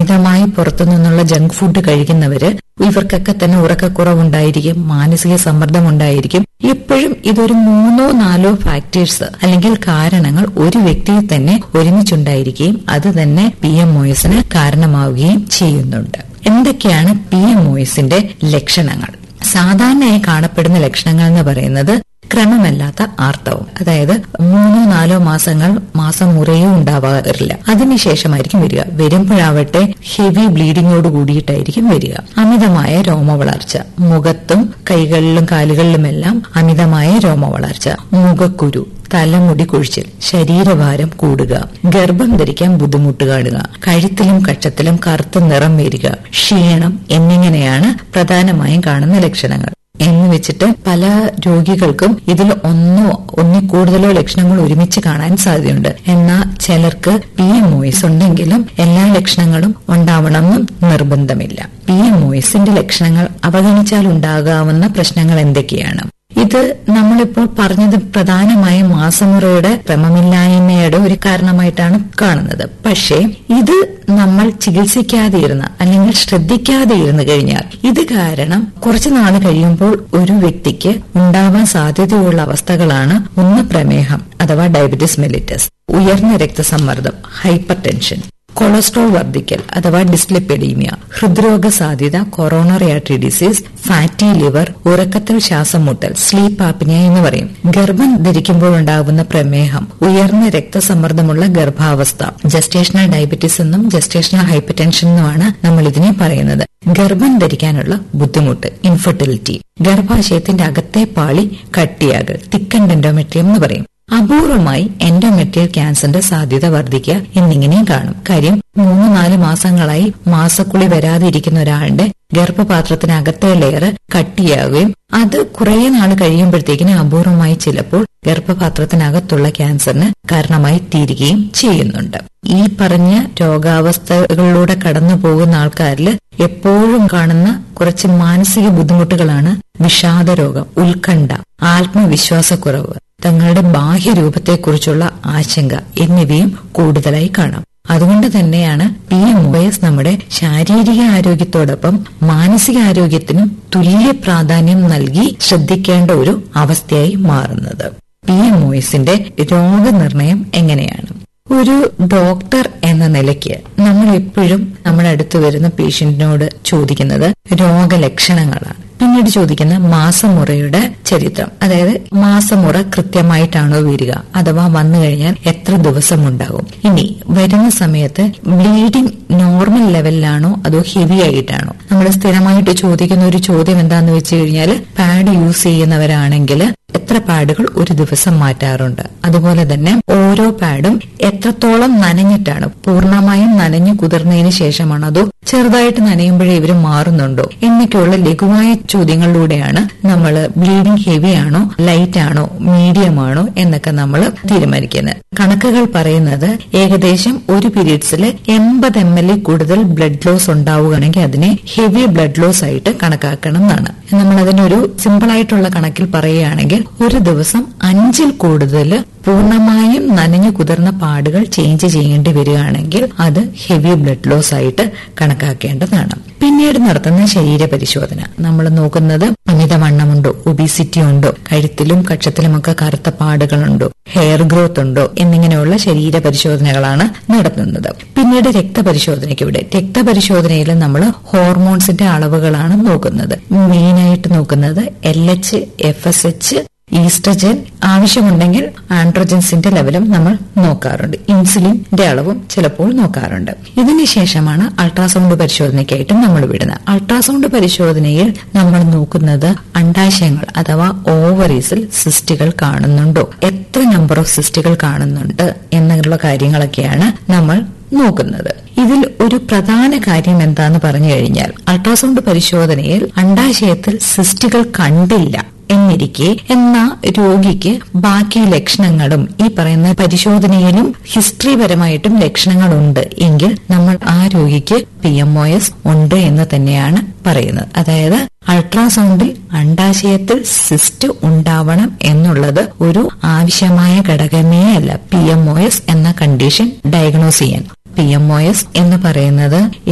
മിതമായി പുറത്തു നിന്നുള്ള junk food കഴിക്കുന്നവര് ഇവർക്കൊക്കെ തന്നെ ഉറക്കക്കുറവുണ്ടായിരിക്കും മാനസിക സമ്മർദ്ദം ഉണ്ടായിരിക്കും എപ്പോഴും ഇതൊരു മൂന്നോ നാലോ ഫാക്ടേഴ്സ് അല്ലെങ്കിൽ കാരണങ്ങൾ ഒരു വ്യക്തിയിൽ തന്നെ ഒരുമിച്ചുണ്ടായിരിക്കുകയും അത് തന്നെ പി എം ഒഎസിന് കാരണമാവുകയും ചെയ്യുന്നുണ്ട് എന്തൊക്കെയാണ് പി എം ഒഎസിന്റെ ലക്ഷണങ്ങൾ സാധാരണയായി കാണപ്പെടുന്ന ലക്ഷണങ്ങൾ എന്ന് പറയുന്നത് ക്രമമല്ലാത്ത ആർത്തവം അതായത് മൂന്നോ നാലോ മാസങ്ങൾ മാസം മുറയോ ഉണ്ടാവാറില്ല അതിനുശേഷമായിരിക്കും വരിക വരുമ്പോഴാവട്ടെ ഹെവി ബ്ലീഡിങ്ങോട് കൂടിയിട്ടായിരിക്കും വരിക അമിതമായ രോമവളർച്ച മുഖത്തും കൈകളിലും കാലുകളിലുമെല്ലാം അമിതമായ രോമവളർച്ച മുഖക്കുരു തലമുടി കൊഴിച്ചിൽ ശരീരഭാരം കൂടുക ഗർഭം ധരിക്കാൻ ബുദ്ധിമുട്ട് കാണുക കഴുത്തിലും കക്ഷത്തിലും കറുത്ത നിറം വരിക ക്ഷീണം എന്നിങ്ങനെയാണ് പ്രധാനമായും കാണുന്ന ലക്ഷണങ്ങൾ എന്ന് വെച്ചിട്ട് പല രോഗികൾക്കും ഇതിൽ ഒന്നോ ഒന്നിൽ കൂടുതലോ ലക്ഷണങ്ങൾ ഒരുമിച്ച് കാണാൻ സാധ്യതയുണ്ട് എന്നാൽ ചിലർക്ക് പി എം ഒഎസ് ഉണ്ടെങ്കിലും എല്ലാ ലക്ഷണങ്ങളും ഉണ്ടാവണമെന്നും നിർബന്ധമില്ല പി എം ഒഎസിന്റെ ലക്ഷണങ്ങൾ അവഗണിച്ചാൽ ഉണ്ടാകാവുന്ന പ്രശ്നങ്ങൾ എന്തൊക്കെയാണ് ഇത് നമ്മളിപ്പോൾ പറഞ്ഞത് പ്രധാനമായും മാസമുറയുടെ ക്രമമില്ലായ്മയുടെ ഒരു കാരണമായിട്ടാണ് കാണുന്നത് പക്ഷേ ഇത് നമ്മൾ ചികിത്സിക്കാതെ ഇരുന്ന അല്ലെങ്കിൽ ശ്രദ്ധിക്കാതെ ഇരുന്നു കഴിഞ്ഞാൽ ഇത് കാരണം കുറച്ചു നാൾ കഴിയുമ്പോൾ ഒരു വ്യക്തിക്ക് ഉണ്ടാവാൻ സാധ്യതയുള്ള അവസ്ഥകളാണ് ഒന്ന് പ്രമേഹം അഥവാ ഡയബറ്റിസ് മെലിറ്റസ് ഉയർന്ന രക്തസമ്മർദ്ദം ഹൈപ്പർ ടെൻഷൻ കൊളസ്ട്രോൾ വർദ്ധിക്കൽ അഥവാ ഡിസ്ലിപ്പെഡീമിയ ഹൃദ്രോഗ സാധ്യത coronary artery disease fatty liver ഉറക്കത്തിൽ ശ്വാസം മുട്ടൽ സ്ലീപ്പ് ആപ്നിയ എന്ന് പറയും ഗർഭം ധരിക്കുമ്പോൾ ഉണ്ടാകുന്ന പ്രമേഹം ഉയർന്ന രക്തസമ്മർദ്ദമുള്ള ഗർഭാവസ്ഥ ജസ്റ്റേഷണൽ ഡയബറ്റീസ് എന്നും ജസ്റ്റേഷണൽ ഹൈപ്പർ ടെൻഷൻ എന്നുമാണ് നമ്മൾ ഇതിനെ പറയുന്നത് ഗർഭം ധരിക്കാനുള്ള ബുദ്ധിമുട്ട് ഇൻഫെർട്ടിലിറ്റി ഗർഭാശയത്തിന്റെ അകത്തെ പാളി കട്ടിയാകൽ തിക്കൻ ഡെൻഡോമെട്രിയം എന്ന് പറയും അപൂർവമായി എൻഡോമെട്രിയൽ ക്യാൻസറിന്റെ സാധ്യത വർദ്ധിക്കുക എന്നിങ്ങനെയും കാണും കാര്യം മൂന്ന് നാല് മാസങ്ങളായി മാസക്കുളി വരാതെ ഇരിക്കുന്ന ഒരാളുടെ ഗർഭപാത്രത്തിനകത്തെ ലെയർ കട്ടിയാവുകയും അത് കുറെ നാൾ കഴിയുമ്പോഴത്തേക്കിന് അപൂർവമായി ചിലപ്പോൾ ഗർഭപാത്രത്തിനകത്തുള്ള ക്യാൻസറിന് കാരണമായി തീരുകയും ചെയ്യുന്നുണ്ട് ഈ പറഞ്ഞ രോഗാവസ്ഥകളിലൂടെ കടന്നു പോകുന്ന ആൾക്കാരിൽ എപ്പോഴും കാണുന്ന കുറച്ച് മാനസിക ബുദ്ധിമുട്ടുകളാണ് വിഷാദരോഗം ഉത്കണ്ഠ ആത്മവിശ്വാസക്കുറവ് തങ്ങളുടെ ബാഹ്യരൂപത്തെക്കുറിച്ചുള്ള ആശങ്ക എന്നിവയും കൂടുതലായി കാണാം അതുകൊണ്ട് തന്നെയാണ് പി എം ഒ എസ് നമ്മുടെ ശാരീരിക ആരോഗ്യത്തോടൊപ്പം മാനസിക ആരോഗ്യത്തിനും തുല്യ പ്രാധാന്യം നൽകി ശ്രദ്ധിക്കേണ്ട ഒരു അവസ്ഥയായി മാറുന്നത് പി എം ഒ എസിന്റെ രോഗനിർണയം എങ്ങനെയാണ് ഒരു ഡോക്ടർ എന്ന നിലയ്ക്ക് നമ്മൾ എപ്പോഴും നമ്മുടെ അടുത്ത് വരുന്ന പേഷ്യന്റിനോട് ചോദിക്കുന്നത് രോഗലക്ഷണങ്ങളാണ് പിന്നീട് ചോദിക്കുന്ന മാസമുറയുടെ ചരിത്രം അതായത് മാസമുറ കൃത്യമായിട്ടാണോ വരിക അഥവാ വന്നു കഴിഞ്ഞാൽ എത്ര ദിവസം ഉണ്ടാകും ഇനി വരുന്ന സമയത്ത് ബ്ലീഡിംഗ് നോർമൽ ലെവലിലാണോ അതോ ഹെവി ആയിട്ടാണോ നമ്മൾ സ്ഥിരമായിട്ട് ചോദിക്കുന്ന ഒരു ചോദ്യം എന്താന്ന് വെച്ച് കഴിഞ്ഞാൽ പാഡ് യൂസ് ചെയ്യുന്നവരാണെങ്കിൽ എത്ര പാഡുകൾ ഒരു ദിവസം മാറ്റാറുണ്ട് അതുപോലെ തന്നെ ഓരോ പാഡും എത്രത്തോളം നനഞ്ഞിട്ടാണ് പൂർണ്ണമായും നനഞ്ഞു കുതിർന്നതിന് ശേഷമാണോ അതോ ചെറുതായിട്ട് നനയുമ്പോഴേ ഇവർ മാറുന്നുണ്ടോ എന്നൊക്കെയുള്ള ലഘുവായ ചോദ്യങ്ങളിലൂടെയാണ് നമ്മൾ ബ്ലീഡിംഗ് ഹെവി ആണോ ലൈറ്റ് ആണോ മീഡിയം ആണോ എന്നൊക്കെ നമ്മൾ തീരുമാനിക്കുന്നത് കണക്കുകൾ പറയുന്നത് ഏകദേശം ഒരു പീരീഡ്സിൽ എൺപത് എം എൽ കൂടുതൽ ബ്ലഡ് ലോസ് ഉണ്ടാവുകയാണെങ്കിൽ അതിനെ ഹെവി ബ്ലഡ് ലോസ് ആയിട്ട് കണക്കാക്കണം എന്നാണ് നമ്മൾ അതിനൊരു സിമ്പിൾ ആയിട്ടുള്ള കണക്കിൽ പറയുകയാണെങ്കിൽ ഒരു ദിവസം അഞ്ചിൽ കൂടുതൽ പൂർണ്ണമായും നനഞ്ഞു കുതിർന്ന പാടുകൾ ചേഞ്ച് ചെയ്യേണ്ടി വരികയാണെങ്കിൽ അത് ഹെവി ബ്ലഡ് ലോസ് ആയിട്ട് കണക്കാക്കേണ്ടതാണ് പിന്നീട് നടത്തുന്ന ശരീര പരിശോധന നമ്മൾ നോക്കുന്നത് അമിതവണ്ണമുണ്ടോ ഒബിസിറ്റി ഉണ്ടോ കഴുത്തിലും കക്ഷത്തിലുമൊക്കെ കറുത്ത പാടുകളുണ്ടോ ഹെയർ ഗ്രോത്ത് ഉണ്ടോ എന്നിങ്ങനെയുള്ള ശരീര പരിശോധനകളാണ് നടത്തുന്നത് പിന്നീട് രക്തപരിശോധനയ്ക്ക് ഇവിടെ രക്തപരിശോധനയിൽ നമ്മൾ ഹോർമോൺസിന്റെ അളവുകളാണ് നോക്കുന്നത് മെയിനായിട്ട് നോക്കുന്നത് L H F S H oestrogen ആവശ്യമുണ്ടെങ്കിൽ ആൻഡ്രോജൻസിന്റെ ലെവലും നമ്മൾ നോക്കാറുണ്ട് ഇൻസുലിന്റെ അളവും ചിലപ്പോൾ നോക്കാറുണ്ട് ഇതിനുശേഷമാണ് അൾട്രാസൗണ്ട് പരിശോധനയ്ക്കായിട്ടും നമ്മൾ വിടുന്നത് അൾട്രാസൗണ്ട് പരിശോധനയിൽ നമ്മൾ നോക്കുന്നത് അണ്ടാശയങ്ങൾ അഥവാ ഓവറീസിൽ സിസ്റ്റുകൾ കാണുന്നുണ്ടോ എത്ര നമ്പർ ഓഫ് സിസ്റ്റുകൾ കാണുന്നുണ്ട് എന്നുള്ള കാര്യങ്ങളൊക്കെയാണ് നമ്മൾ നോക്കുന്നത് ഇതിൽ ഒരു പ്രധാന കാര്യം എന്താന്ന് പറഞ്ഞു കഴിഞ്ഞാൽ അൾട്രാസൗണ്ട് പരിശോധനയിൽ അണ്ടാശയത്തിൽ സിസ്റ്റുകൾ കണ്ടില്ല എന്നിരിക്കെ എന്ന രോഗിക്ക് ബാക്കി ലക്ഷണങ്ങളും ഈ പറയുന്ന പരിശോധനയിലും ഹിസ്റ്ററിപരമായിട്ടും ലക്ഷണങ്ങളുണ്ട് എങ്കിൽ നമ്മൾ ആ രോഗിക്ക് പി എം ഒ എസ് ഉണ്ട് എന്ന് തന്നെയാണ് പറയുന്നത് അതായത് അൾട്രാസൗണ്ടിൽ അണ്ടാശയത്തിൽ സിസ്റ്റ് ഉണ്ടാവണം എന്നുള്ളത് ഒരു ആവശ്യമായ ഘടകമേ അല്ല പി എം ഒ എസ് എന്ന കണ്ടീഷൻ ഡയഗ്നോസ് ചെയ്യാൻ പി എം ഒ എസ് എന്ന് പറയുന്നത്